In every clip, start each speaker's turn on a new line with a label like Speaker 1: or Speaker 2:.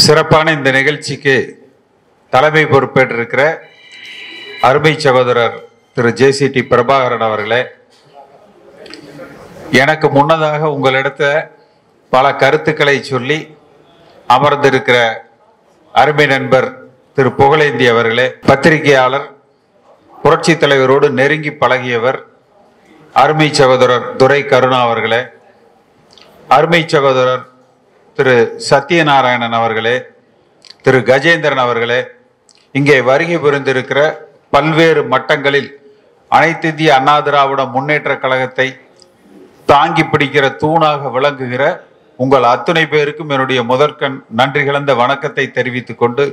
Speaker 1: சிறப்பான இந்த நிகழ்ச்சிக்கு தலைமை பொறுப்பேற்றிருக்கிற அருமை சகோதரர் திரு ஜேசிடி பிரபாகரன் அவர்களே எனக்கு முன்னதாக உங்களிடத்த பல கருத்துக்களை சொல்லி அமர்ந்திருக்கிற அருமை நண்பர் திரு புகழேந்தி அவர்களே பத்திரிகையாளர் புரட்சி தலைவரோடு நெருங்கி பழகியவர் அருமை சகோதரர் துரை கருணா அவர்களே அருமை சகோதரர் திரு சத்யநாராயணன் அவர்களே திரு கஜேந்திரன் அவர்களே இங்கே வருகை புரிந்திருக்கிற பல்வேறு மட்டங்களில் அனைத்து இந்திய அண்ணா திராவிட முன்னேற்ற கழகத்தை தாங்கி பிடிக்கிற தூணாக விளங்குகிற உங்கள் அத்துணை பேருக்கும் என்னுடைய முதற்கண் நன்றி கலந்த வணக்கத்தை தெரிவித்துக் கொண்டு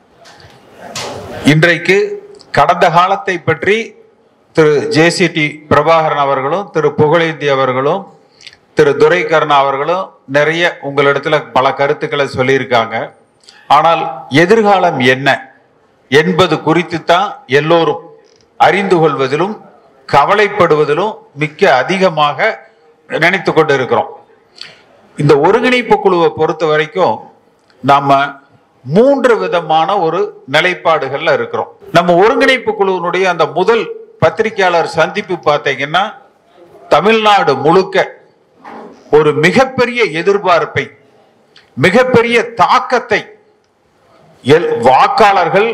Speaker 1: இன்றைக்கு கடந்த காலத்தை பற்றி திரு ஜேசிடி பிரபாகரன் அவர்களும் திரு புகழேந்தி அவர்களும் திரு துரை கருணா அவர்களும் நிறைய உங்களிடத்துல பல கருத்துக்களை சொல்லியிருக்காங்க ஆனால் எதிர்காலம் என்ன என்பது குறித்து தான் எல்லோரும் அறிந்து கொள்வதிலும் கவலைப்படுவதிலும் மிக்க அதிகமாக நினைத்து கொண்டு இருக்கிறோம் இந்த ஒருங்கிணைப்பு குழுவை பொறுத்த வரைக்கும் நாம மூன்று விதமான ஒரு நிலைப்பாடுகள்ல இருக்கிறோம் நம்ம ஒருங்கிணைப்பு குழுவினுடைய அந்த முதல் பத்திரிகையாளர் சந்திப்பு பார்த்தீங்கன்னா தமிழ்நாடு முழுக்க ஒரு மிகப்பெரிய எதிர்பார்ப்பை மிகப்பெரிய தாக்கத்தை எல் வாக்காளர்கள்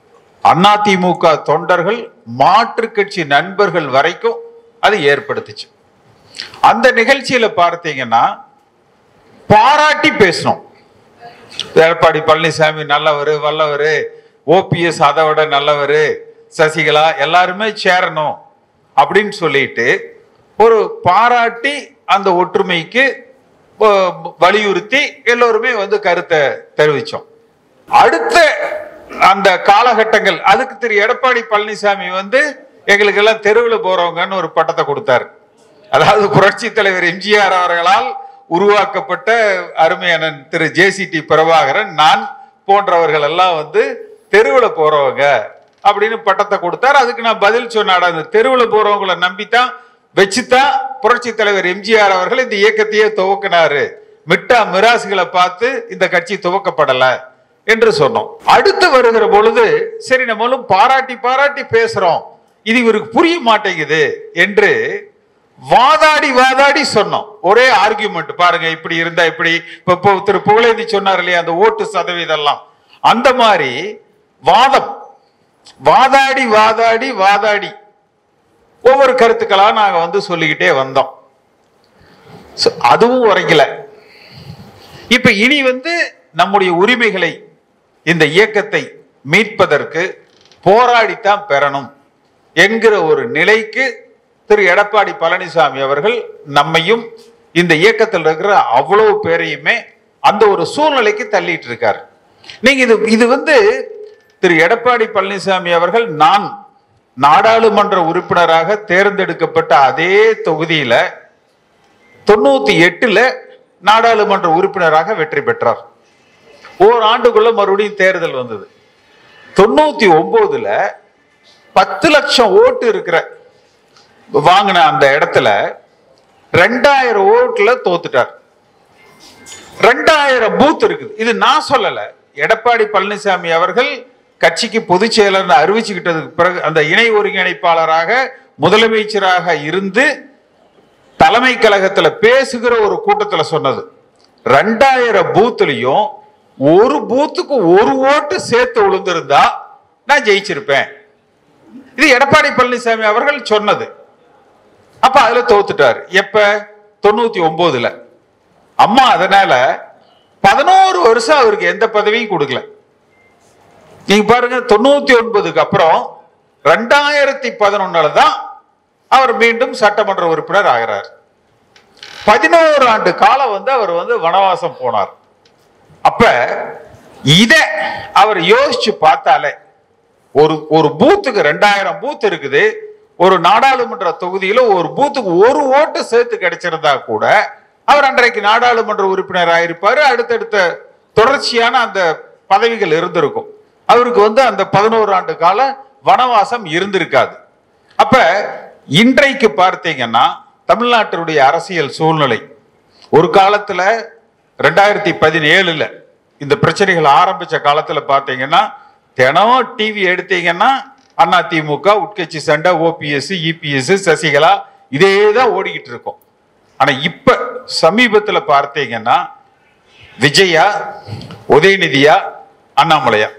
Speaker 1: அதிமுக தொண்டர்கள் மாற்றுக் கட்சி நண்பர்கள் வரைக்கும் அது ஏற்படுத்துச்சு அந்த நிகழ்ச்சியில பார்த்தீங்கன்னா பாராட்டி பேசணும் எடப்பாடி பழனிசாமி நல்லவர் வல்லவர் ஓபிஎஸ் அதை விட நல்லவர் சசிகலா எல்லாருமே சேரணும் அப்படின்னு சொல்லிட்டு ஒரு பாராட்டி அந்த ஒற்றுமைக்கு அஹ், வலியுறுத்தி எல்லோருமே வந்து கருத்தை தெரிவிச்சோம் அடுத்த அந்த காலகட்டங்கள் அதுக்கு திரு எடப்பாடி பழனிசாமி வந்து எங்களுக்கு எல்லாம் தெருவில் போறவங்கன்னு ஒரு பட்டத்தை கொடுத்தாரு அதாவது புரட்சி தலைவர் எம்ஜிஆர் அவர்களால் உருவாக்கப்பட்ட அருமையானன் திரு ஜேசிடி பிரபாகரன் நான் போன்றவர்கள் எல்லாம் வந்து தெருவில் போறவங்க அப்படின்னு பட்டத்தை கொடுத்தார் அதுக்கு நான் பதில் சொன்னாடா அந்த தெருவில் போறவங்களை நம்பித்தான் வச்சுதான் புரட்சி தலைவர் எம்ஜிஆர் அவர்கள் இந்த இயக்கத்தையே துவக்கினாரு மிட்டா மிராசுகளை பார்த்து இந்த கட்சி துவக்கப்படல என்று சொன்னோம் அடுத்து வருகிற பொழுது சரி நம்மளும் பாராட்டி பாராட்டி பேசுறோம் இது இவருக்கு புரிய மாட்டேங்குது என்று வாதாடி வாதாடி சொன்னோம் ஒரே ஆர்கியூமெண்ட் பாருங்க இப்படி இருந்தா இப்படி இப்ப இப்போ திரு புகழேந்தி சொன்னார் இல்லையா அந்த ஓட்டு சதவீதம் எல்லாம் அந்த மாதிரி வாதம் வாதாடி வாதாடி வாதாடி ஒவ்வொரு கருத்துக்களா நாங்க வந்து சொல்லிக்கிட்டே வந்தோம் So, அதுவும் உரைக்கல இப்ப இனி வந்து நம்முடைய உரிமைகளை இந்த இயக்கத்தை மீட்பதற்கு போராடித்தான் பெறணும் என்கிற ஒரு நிலைக்கு திரு எடப்பாடி பழனிசாமி அவர்கள் நம்மையும் இந்த இயக்கத்தில் இருக்கிற அவ்வளவு பேரையுமே அந்த ஒரு சூழ்நிலைக்கு தள்ளிட்டு இருக்காரு நீங்க இது இது வந்து திரு எடப்பாடி பழனிசாமி அவர்கள் நான் நாடாளுமன்ற உறுப்பினராக தேர்ந்தெடுக்கப்பட்ட அதே தொகுதியில தொண்ணூத்தி எட்டுல நாடாளுமன்ற உறுப்பினராக வெற்றி பெற்றார் ஓராண்டுக்குள்ள மறுபடியும் தேர்தல் வந்தது தொண்ணூத்தி ஒன்பதுல பத்து லட்சம் ஓட்டு இருக்கிற வாங்கின அந்த இடத்துல ரெண்டாயிரம் ஓட்டுல தோத்துட்டார் ரெண்டாயிரம் பூத் இருக்குது இது நான் சொல்லல எடப்பாடி பழனிசாமி அவர்கள் கட்சிக்கு பொதுச் செயலர் அறிவிச்சுக்கிட்டதுக்கு பிறகு அந்த இணை ஒருங்கிணைப்பாளராக முதலமைச்சராக இருந்து தலைமை கழகத்துல பேசுகிற ஒரு கூட்டத்துல சொன்னது ரெண்டாயிரம் பூத்துலயும் ஒரு பூத்துக்கு ஒரு ஓட்டு சேர்த்து விழுந்திருந்தா நான் ஜெயிச்சிருப்பேன் இது எடப்பாடி பழனிசாமி அவர்கள் சொன்னது அப்ப அதுல தோத்துட்டாரு எப்ப தொண்ணூத்தி ஒன்பதுல அம்மா அதனால பதினோரு வருஷம் அவருக்கு எந்த பதவியும் கொடுக்கல நீங்க பாருங்க தொண்ணூத்தி ஒன்பதுக்கு அப்புறம் ரெண்டாயிரத்தி பதினொன்னுல தான் அவர் மீண்டும் சட்டமன்ற உறுப்பினர் ஆகிறார் பதினோரு ஆண்டு காலம் வந்து அவர் வந்து வனவாசம் போனார் அப்ப இத அவர் யோசிச்சு பார்த்தாலே ஒரு ஒரு பூத்துக்கு ரெண்டாயிரம் பூத் இருக்குது ஒரு நாடாளுமன்ற தொகுதியில ஒரு பூத்துக்கு ஒரு ஓட்டு சேர்த்து கிடைச்சிருந்தா கூட அவர் அன்றைக்கு நாடாளுமன்ற உறுப்பினர் ஆயிருப்பாரு அடுத்தடுத்த தொடர்ச்சியான அந்த பதவிகள் இருந்திருக்கும் அவருக்கு வந்து அந்த பதினோரு ஆண்டு கால வனவாசம் இருந்திருக்காது அப்ப இன்றைக்கு பார்த்தீங்கன்னா தமிழ்நாட்டினுடைய அரசியல் சூழ்நிலை ஒரு காலத்துல ரெண்டாயிரத்தி பதினேழுல இந்த பிரச்சனைகள் ஆரம்பிச்ச காலத்துல பாத்தீங்கன்னா தினம் டிவி எடுத்தீங்கன்னா அண்ணா திமுக உட்கட்சி சண்டை ஓபிஎஸ் இபிஎஸ் சசிகலா இதே தான் ஓடிக்கிட்டு இருக்கும் ஆனா இப்ப சமீபத்துல பார்த்தீங்கன்னா விஜயா உதயநிதியா அண்ணாமலையா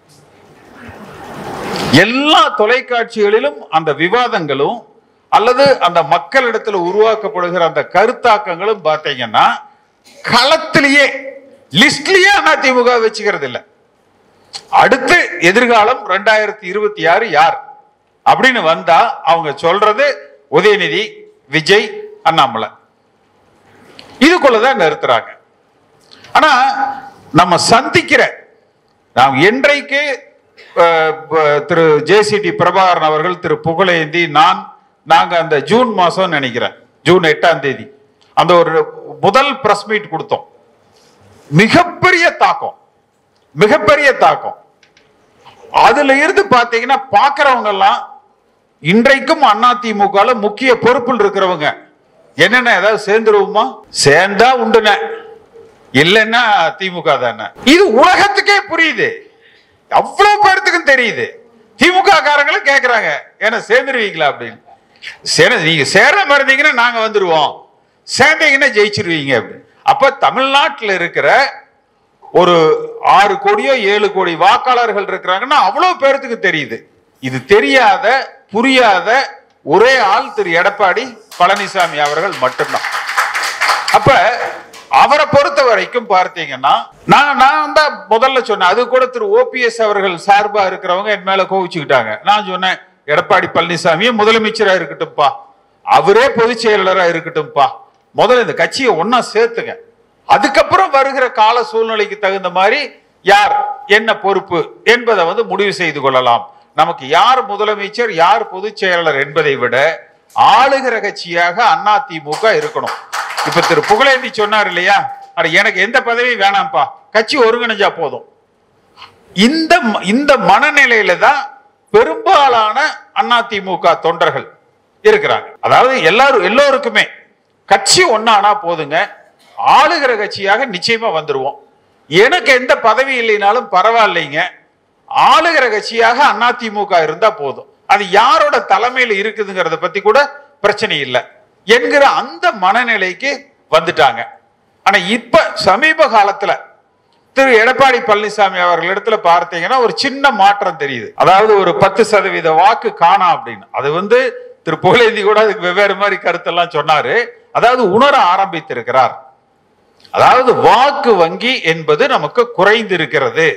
Speaker 1: எல்லா தொலைக்காட்சிகளிலும் அந்த விவாதங்களும் அல்லது அந்த மக்களிடத்துல உருவாக்கப்படுகிற அந்த கருத்தாக்கங்களும் பார்த்தீங்கன்னா களத்திலேயே லிஸ்ட்லயே அதிமுக வச்சுக்கிறது இல்ல அடுத்து எதிர்காலம் ரெண்டாயிரத்தி இருபத்தி ஆறு யார் அப்படின்னு வந்தா அவங்க சொல்றது உதயநிதி விஜய் அண்ணாமலை இதுக்குள்ளதான் நிறுத்துறாங்க ஆனா நம்ம சந்திக்கிற நாம் என்றைக்கு அஹ், ப- திரு ஜேசிடி பிரபாகரன் அவர்கள் திரு புகழேந்தி நான் நாங்க அந்த ஜூன் மாசம் நினைக்கிறேன் ஜூன் எட்டாம் தேதி அந்த ஒரு முதல் பிரஸ் மீட் கொடுத்தோம் மிகப்பெரிய தாக்கம் மிகப்பெரிய தாக்கம் அதுல இருந்து பாத்தீங்கன்னா பாக்குறவங்க எல்லாம் இன்றைக்கும் அதிமுக முக்கிய பொறுப்பில் இருக்கிறவங்க என்னென்ன ஏதாவது சேர்ந்துருவோமா சேர்ந்தா உண்டுன இல்லைன்னா திமுக தானே இது உலகத்துக்கே புரியுது அவ்வளவு பேர்த்துக்கும் தெரியுது திமுக காரங்களும் கேக்குறாங்க ஏன்னா சேர்ந்துருவீங்களா அப்படின்னு சரி நீங்க சேராம இருந்தீங்கன்னா நாங்க வந்துருவோம் சேர்ந்தீங்கன்னா ஜெயிச்சிருவீங்க அப்படின்னு அப்ப தமிழ்நாட்டுல இருக்கிற ஒரு ஆறு கோடியோ ஏழு கோடி வாக்காளர்கள் இருக்கிறாங்கன்னா அவ்வளவு பேர்த்துக்கு தெரியுது இது தெரியாத புரியாத ஒரே ஆள் திரு எடப்பாடி பழனிசாமி அவர்கள் மட்டும்தான் அப்ப அவரை பொறுத்த வரைக்கும் பார்த்தீங்கன்னா நான் நான் தான் முதல்ல சொன்னேன் அது கூட திரு ஓபிஎஸ் அவர்கள் சார்பா இருக்கிறவங்க என் மேல கோவிச்சுக்கிட்டாங்க நான் சொன்னேன் எடப்பாடி பழனிசாமியே முதலமைச்சரா இருக்கட்டும்ப்பா அவரே பொதுச் செயலாளரா இருக்கட்டும்ப்பா முதல்ல இந்த கட்சியை ஒன்னா சேர்த்துங்க அதுக்கப்புறம் வருகிற கால சூழ்நிலைக்கு தகுந்த மாதிரி யார் என்ன பொறுப்பு என்பதை வந்து முடிவு செய்து கொள்ளலாம் நமக்கு யார் முதலமைச்சர் யார் பொதுச் செயலாளர் என்பதை விட ஆளுகிற கட்சியாக அதிமுக இருக்கணும் இப்ப திரு புகழேந்தி சொன்னார் இல்லையா அட எனக்கு எந்த பதவியும் வேணாம்ப்பா கட்சி ஒருங்கிணைஞ்சா போதும் இந்த ம- இந்த மனநிலையில தான் பெரும்பாலான அதிமுக தொண்டர்கள் இருக்கிறாங்க அதாவது எல்லாரும் எல்லோருக்குமே கட்சி ஒன்னானா போதுங்க ஆளுகிற கட்சியாக நிச்சயமா வந்துருவோம் எனக்கு எந்த பதவி இல்லைனாலும் பரவாயில்லைங்க ஆளுகிற கட்சியாக அதிமுக இருந்தா போதும் அது யாரோட தலைமையில இருக்குதுங்கிறத பத்தி கூட பிரச்சனை இல்லை என்கிற அந்த மனநிலைக்கு வந்துட்டாங்க ஆனா இப்ப சமீப காலத்துல திரு எடப்பாடி பழனிசாமி அவர்களிடத்துல பார்த்தீங்கன்னா ஒரு சின்ன மாற்றம் தெரியுது அதாவது ஒரு பத்து சதவீத வாக்கு காணா அப்படின்னு அது வந்து திரு புகழேந்தி கூட அதுக்கு வெவ்வேறு மாதிரி கருத்தெல்லாம் சொன்னாரு அதாவது உணர ஆரம்பித்திருக்கிறார் அதாவது வாக்கு வங்கி என்பது நமக்கு குறைந்திருக்கிறது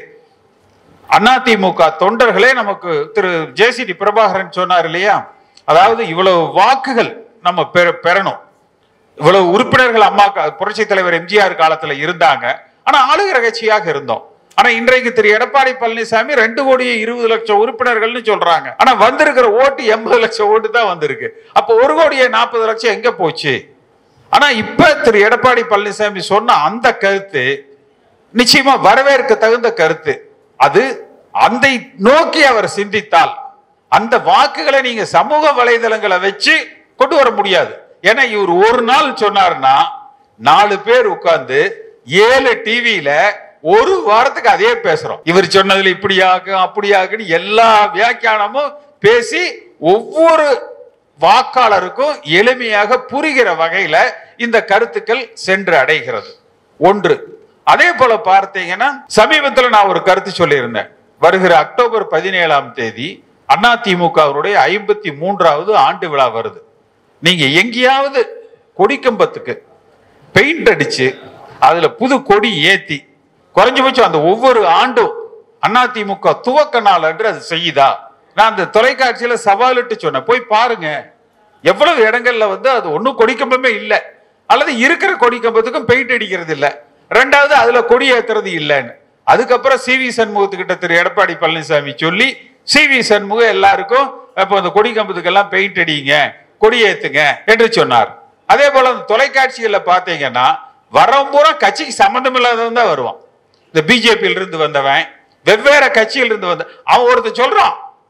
Speaker 1: அதிமுக தொண்டர்களே நமக்கு திரு ஜேசிடி பிரபாகரன் சொன்னார் இல்லையா அதாவது இவ்வளவு வாக்குகள் நம்ம பெற- பெறணும் இவ்வளவு உறுப்பினர்கள் அம்மா கா- புரட்சித் தலைவர் எம்ஜிஆர் காலத்துல இருந்தாங்க ஆனா ஆளுகிற கட்சியாக இருந்தோம் ஆனா இன்றைக்கு திரு எடப்பாடி பழனிசாமி ரெண்டு கோடி இருபது லட்சம் உறுப்பினர்கள்னு சொல்றாங்க ஆனா வந்திருக்கிற ஓட்டு எண்பது லட்சம் ஓட்டு தான் வந்திருக்கு அப்ப ஒரு கோடியே நாற்பது லட்சம் எங்க போச்சு ஆனா இப்ப திரு எடப்பாடி பழனிசாமி சொன்ன அந்த கருத்து நிச்சயமா வரவேற்க தகுந்த கருத்து அது அதை நோக்கி அவர் சிந்தித்தால் அந்த வாக்குகளை நீங்க சமூக வலைதளங்களை வச்சு கொண்டு வர முடியாது ஏன்னா இவர் ஒரு நாள் சொன்னார்னா நாலு பேர் உட்கார்ந்து ஏழு டிவியில ஒரு வாரத்துக்கு அதே பேசுறோம் இவர் சொன்னதுல இப்படியாகும் அப்படியாகுன்னு எல்லா வியாக்கியானமும் பேசி ஒவ்வொரு வாக்காளருக்கும் எளிமையாக புரிகிற வகையில இந்த கருத்துக்கள் சென்று அடைகிறது ஒன்று அதே போல பார்த்தீங்கன்னா சமீபத்தில் நான் ஒரு கருத்து சொல்லியிருந்தேன் வருகிற அக்டோபர் பதினேழாம் தேதி அதிமுகவுடைய ஐம்பத்தி மூன்றாவது ஆண்டு விழா வருது நீங்க எங்கேயாவது கொடிக்கம்பத்துக்கு பெயிண்ட் அடிச்சு அதுல புது கொடி ஏத்தி குறைஞ்சபட்சம் அந்த ஒவ்வொரு ஆண்டும் அதிமுக துவக்க நாள் அன்று அது செய்யுதா நான் அந்த தொலைக்காட்சியில சவாலிட்டு சொன்னேன் போய் பாருங்க எவ்வளவு இடங்கள்ல வந்து அது ஒண்ணும் கொடிக்கம்பமே இல்ல அல்லது இருக்கிற கொடிக்கம்பத்துக்கும் பெயிண்ட் அடிக்கிறது இல்ல ரெண்டாவது அதுல கொடி ஏத்துறது இல்லைன்னு அதுக்கப்புறம் சி வி சண்முகத்துக்கிட்ட திரு எடப்பாடி பழனிசாமி சொல்லி சி வி சண்முகம் எல்லாருக்கும் அப்போ அந்த கொடி கம்பத்துக்கெல்லாம் பெயிண்ட் அடிங்க கொடி ஏத்துங்க என்று சொன்னார் அதே போல அந்த தொலைக்காட்சிகள்ல பாத்தீங்கன்னா வரவன் பூரா கட்சிக்கு சம்பந்தம் இல்லாதவன் தான் வருவான் இந்த பிஜேபியில இருந்து வந்தவன் வெவ்வேறு கட்சியில இருந்து வந்த அவன் ஒருத்தர் சொல்றான்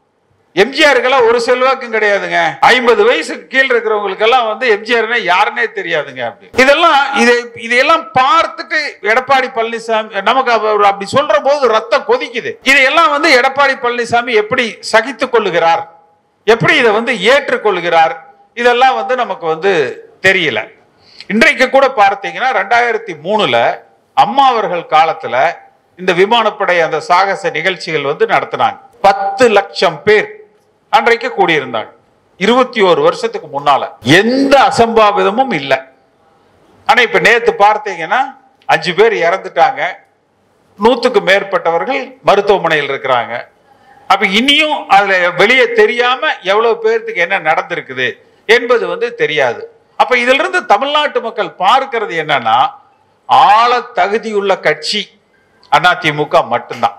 Speaker 1: எம்ஜிஆருக்கெல்லாம் ஒரு செல்வாக்கும் கிடையாதுங்க ஐம்பது வயசுக்கு கீழ் இருக்கிறவங்களுக்கெல்லாம் வந்து எம்ஜிஆர்னா யாருன்னே தெரியாதுங்க அப்படி இதெல்லாம் இதை இதையெல்லாம் பார்த்துட்டு எடப்பாடி பழனிசாமி நமக்கு அவர் அப்படி சொல்ற போது ரத்தம் கொதிக்குது இதையெல்லாம் வந்து எடப்பாடி பழனிசாமி எப்படி சகித்துக் கொள்ளுகிறார் எப்படி இதை வந்து ஏற்றுக்கொள்கிறார் இதெல்லாம் வந்து நமக்கு வந்து தெரியல இன்றைக்கு கூட பார்த்தீங்கன்னா ரெண்டாயிரத்தி மூணுல அம்மா அவர்கள் காலத்துல இந்த விமானப்படை அந்த சாகச நிகழ்ச்சிகள் வந்து நடத்தினாங்க பத்து லட்சம் பேர் அன்றைக்கு கூடியிருந்தாங்க இருபத்தி ஒரு வருஷத்துக்கு முன்னால எந்த அசம்பாவிதமும் இல்லை ஆனா இப்ப நேத்து பார்த்தீங்கன்னா அஞ்சு பேர் இறந்துட்டாங்க நூத்துக்கு மேற்பட்டவர்கள் மருத்துவமனையில் இருக்கிறாங்க அப்ப இனியும் அதுல வெளியே தெரியாம எவ்வளவு பேர்த்துக்கு என்ன நடந்திருக்குது என்பது வந்து தெரியாது அப்ப இதுல இருந்து தமிழ்நாட்டு மக்கள் பார்க்கிறது என்னன்னா ஆள தகுதியுள்ள கட்சி அதிமுக மட்டும்தான்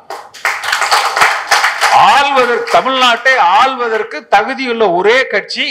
Speaker 1: ஆள்வதற்கு தமிழ்நாட்டை ஆள்வதற்கு தகுதியுள்ள ஒரே கட்சி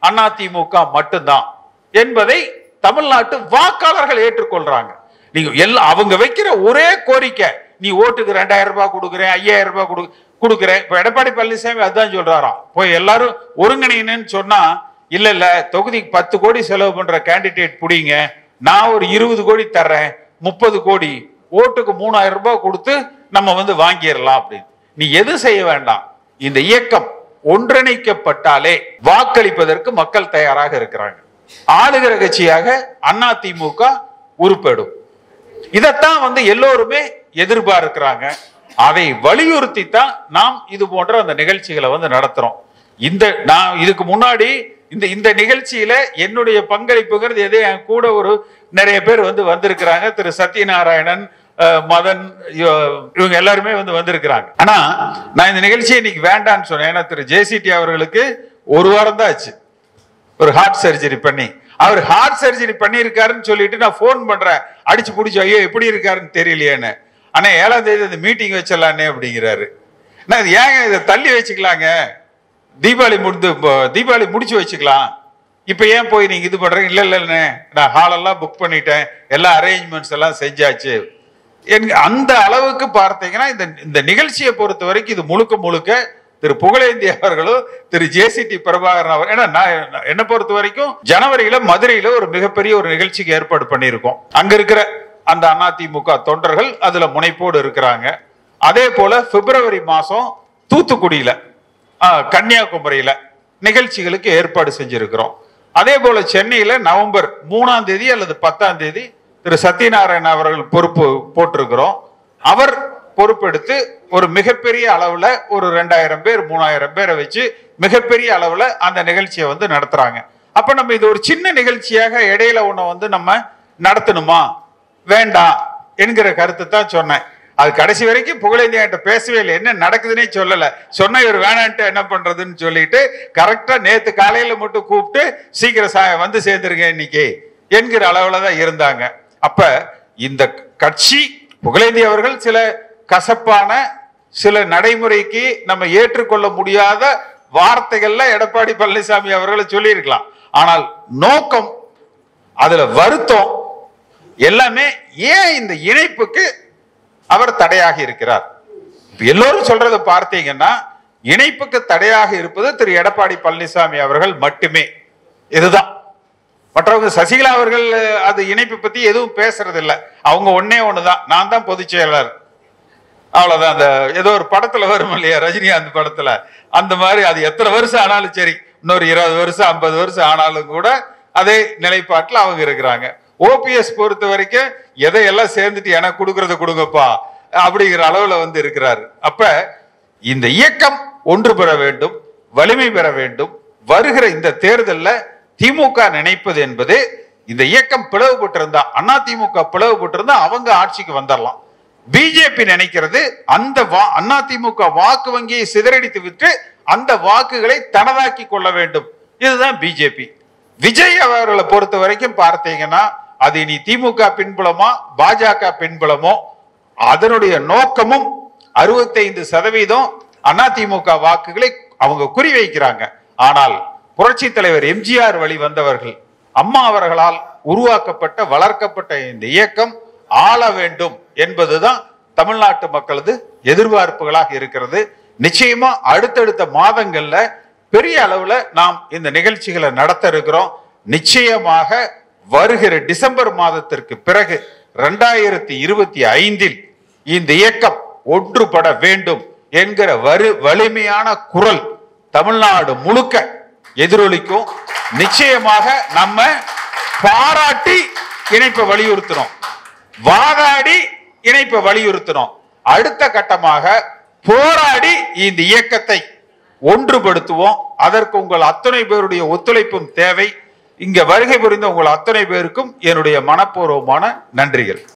Speaker 1: அதிமுக மட்டும்தான் என்பதை தமிழ்நாட்டு வாக்காளர்கள் ஏற்றுக்கொள்றாங்க நீங்க எல்லா அவங்க வைக்கிற ஒரே கோரிக்கை நீ ஓட்டுக்கு ரெண்டாயிரம் ரூபாய் கொடுக்குறேன் ஐயாயிரம் ரூபாய் கொடு கொடுக்குறேன் இப்ப எடப்பாடி பழனிசாமி அதான் சொல்றாராம் போய் எல்லாரும் ஒருங்கிணைன்னு சொன்னா இல்ல இல்ல தொகுதிக்கு பத்து கோடி செலவு பண்ற கேண்டிடேட் புடிங்க நான் ஒரு இருபது கோடி தர்றேன் முப்பது கோடி ஓட்டுக்கு மூணாயிரம் ரூபாய் கொடுத்து நம்ம வந்து வாங்கிடலாம் அப்படின்னு நீ எது செய்ய வேண்டாம் இந்த இயக்கம் ஒன்றிணைக்கப்பட்டாலே வாக்களிப்பதற்கு மக்கள் தயாராக இருக்கிறாங்க ஆளுகிற கட்சியாக அதிமுக உருப்பெடும் இதைத்தான் வந்து எல்லோருமே எதிர்பார்க்கிறாங்க அதை வலியுறுத்தி தான் நாம் இது போன்ற அந்த நிகழ்ச்சிகளை வந்து நடத்துறோம் இந்த நான் இதுக்கு முன்னாடி இந்த இந்த நிகழ்ச்சியில என்னுடைய பங்களிப்புங்கிறது எதே என் கூட ஒரு நிறைய பேர் வந்து வந்திருக்கிறாங்க திரு சத்யநாராயணன் அஹ், மதன் இவ- இவங்க எல்லாருமே வந்து வந்திருக்கிறாங்க ஆனா நான் இந்த நிகழ்ச்சியை இன்னைக்கு வேண்டாம்னு சொன்னேன் ஏன்னா திரு ஜேசிடி அவர்களுக்கு ஒரு வாரம் தான் ஆச்சு ஒரு ஹார்ட் சர்ஜரி பண்ணி அவர் ஹார்ட் சர்ஜரி பண்ணியிருக்காருன்னு சொல்லிட்டு நான் ஃபோன் பண்றேன் அடிச்சு பிடிச்சி ஐயோ எப்படி இருக்காருன்னு தெரியலையேன்னு ஆனா ஏழாம் தேதி இந்த மீட்டிங் வச்சிடலானே அப்படிங்கிறாரு நான் இது ஏங்க இதை தள்ளி வச்சுக்கலாங்க தீபாவளி முடிந்து இப்போ தீபாவளி முடிச்சு வச்சுக்கலாம் இப்போ ஏன் போய் நீங்க இது பண்றீங்க இல்ல இல்லைண்ணே நான் ஹாலெல்லாம் புக் பண்ணிட்டேன் எல்லா அரேஞ்ச்மெண்ட்ஸ் எல்லாம் செஞ்சாச்சு என் அந்த அளவுக்கு பார்த்தீங்கன்னா இந்த இந்த நிகழ்ச்சியை பொறுத்த வரைக்கும் இது முழுக்க முழுக்க திரு புகழேந்தி அவர்களும் திரு ஜேசிடி பிரபாகரன் அவர் ஏன்னா நான் என்னை பொறுத்த வரைக்கும் ஜனவரியில மதுரையில ஒரு மிகப்பெரிய ஒரு நிகழ்ச்சிக்கு ஏற்பாடு பண்ணியிருக்கோம் அங்க இருக்கிற அந்த அதிமுக தொண்டர்கள் அதுல முனைப்போடு இருக்கிறாங்க அதே போல பிப்ரவரி மாசம் தூத்துக்குடியில ஆ, கன்னியாகுமரியில நிகழ்ச்சிகளுக்கு ஏற்பாடு செஞ்சிருக்கிறோம் அதே போல சென்னையில நவம்பர் மூணாம் தேதி அல்லது பத்தாம் தேதி திரு சத்யநாராயண அவர்கள் பொறுப்பு போட்டிருக்கிறோம் அவர் பொறுப்பெடுத்து ஒரு மிகப்பெரிய அளவுல ஒரு ரெண்டாயிரம் பேர் மூணாயிரம் பேரை வச்சு மிகப்பெரிய அளவுல அந்த நிகழ்ச்சியை வந்து நடத்துறாங்க அப்ப நம்ம இது ஒரு சின்ன நிகழ்ச்சியாக இடையில ஒண்ணு வந்து நம்ம நடத்தணுமா வேண்டாம் என்கிற கருத்து தான் சொன்னேன் அது கடைசி வரைக்கும் புகழேந்தி என்கிட்ட பேசவே இல்லை என்ன நடக்குதுன்னே சொல்லல சொன்ன இவர் வேணான்ட்டு என்ன பண்றதுன்னு சொல்லிட்டு கரெக்டா நேத்து காலையில மட்டும் கூப்பிட்டு சீக்கிரம் சா வந்து சேர்ந்துருங்க இன்னைக்கு என்கிற அளவுல தான் இருந்தாங்க அப்ப இந்த கட்சி புகழேந்தி அவர்கள் சில கசப்பான சில நடைமுறைக்கு நம்ம ஏற்றுக்கொள்ள முடியாத வார்த்தைகள்ல எடப்பாடி பழனிசாமி அவர்களை சொல்லியிருக்கலாம் ஆனால் நோக்கம் அதுல வருத்தம் எல்லாமே ஏன் இந்த இணைப்புக்கு அவர் தடையாக இருக்கிறார் இப்ப எல்லோரும் சொல்றதை பார்த்தீங்கன்னா இணைப்புக்கு தடையாக இருப்பது திரு எடப்பாடி பழனிசாமி அவர்கள் மட்டுமே இதுதான் மற்றவங்க சசிகலா அவர்கள் அஹ், அது இணைப்பு பத்தி எதுவும் பேசுறது இல்ல அவங்க ஒன்னே ஒண்ணுதான் நான் தான் பொதுச் செயலாளர் அவ்வளவுதான் அந்த ஏதோ ஒரு படத்துல வரும் இல்லையா ரஜினிகாந்த் படத்துல அந்த மாதிரி அது எத்தனை வருஷம் ஆனாலும் சரி இன்னொரு இருபது வருஷம் ஐம்பது வருஷம் ஆனாலும் கூட அதே நிலைப்பாட்டில் அவங்க இருக்கிறாங்க ஓபிஎஸ் பொறுத்த வரைக்கும் எதையெல்லாம் சேர்ந்துட்டு எனக்கு கொடுக்கறத கொடுங்கப்பா அப்படிங்கிற அளவுல வந்து இருக்கிறாரு அப்ப இந்த இயக்கம் ஒன்று பெற வேண்டும் வலிமை பெற வேண்டும் வருகிற இந்த தேர்தல்ல திமுக நினைப்பது என்பது இந்த இயக்கம் பிளவுபட்டிருந்தா அண்ணா திமுக பிளவுபட்டிருந்தா அவங்க ஆட்சிக்கு வந்துடலாம் பிஜேபி நினைக்கிறது அந்த வா- அதிமுக வாக்கு வங்கியை சிதறடித்து விட்டு அந்த வாக்குகளை தனதாக்கி கொள்ள வேண்டும் இதுதான் பிஜேபி விஜய் அவர்களை பொறுத்த வரைக்கும் பார்த்தீங்கன்னா அது இனி திமுக பின்புலமா பாஜக பின்புலமோ அதனுடைய நோக்கமும் அறுபத்தைந்து சதவீதம் அதிமுக வாக்குகளை அவங்க குறிவைக்கிறாங்க ஆனால் புரட்சி தலைவர் எம்ஜிஆர் வழி வந்தவர்கள் அம்மா அவர்களால் உருவாக்கப்பட்ட வளர்க்கப்பட்ட இந்த இயக்கம் ஆள வேண்டும் என்பதுதான் தமிழ்நாட்டு மக்களது எதிர்பார்ப்புகளாக இருக்கிறது நிச்சயமா அடுத்தடுத்த மாதங்கள்ல பெரிய அளவுல நாம் இந்த நிகழ்ச்சிகளை நடத்த இருக்கிறோம் நிச்சயமாக வருகிற டிசம்பர் மாதத்திற்கு பிறகு ரெண்டாயிரத்தி இருபத்தி ஐந்தில் இந்த இயக்கம் ஒன்றுபட வேண்டும் என்கிற வரு வலிமையான குரல் தமிழ்நாடு முழுக்க எதிரொலிக்கும் நிச்சயமாக நம்ம பாராட்டி இணைப்பை வலியுறுத்துறோம் வாதாடி இணைப்பை வலியுறுத்தினோம் அடுத்த கட்டமாக போராடி இந்த இயக்கத்தை ஒன்றுபடுத்துவோம் அதற்கு உங்கள் அத்தனை பேருடைய ஒத்துழைப்பும் தேவை இங்க வருகை புரிந்த உங்கள் அத்தனை பேருக்கும் என்னுடைய மனப்பூர்வமான நன்றிகள்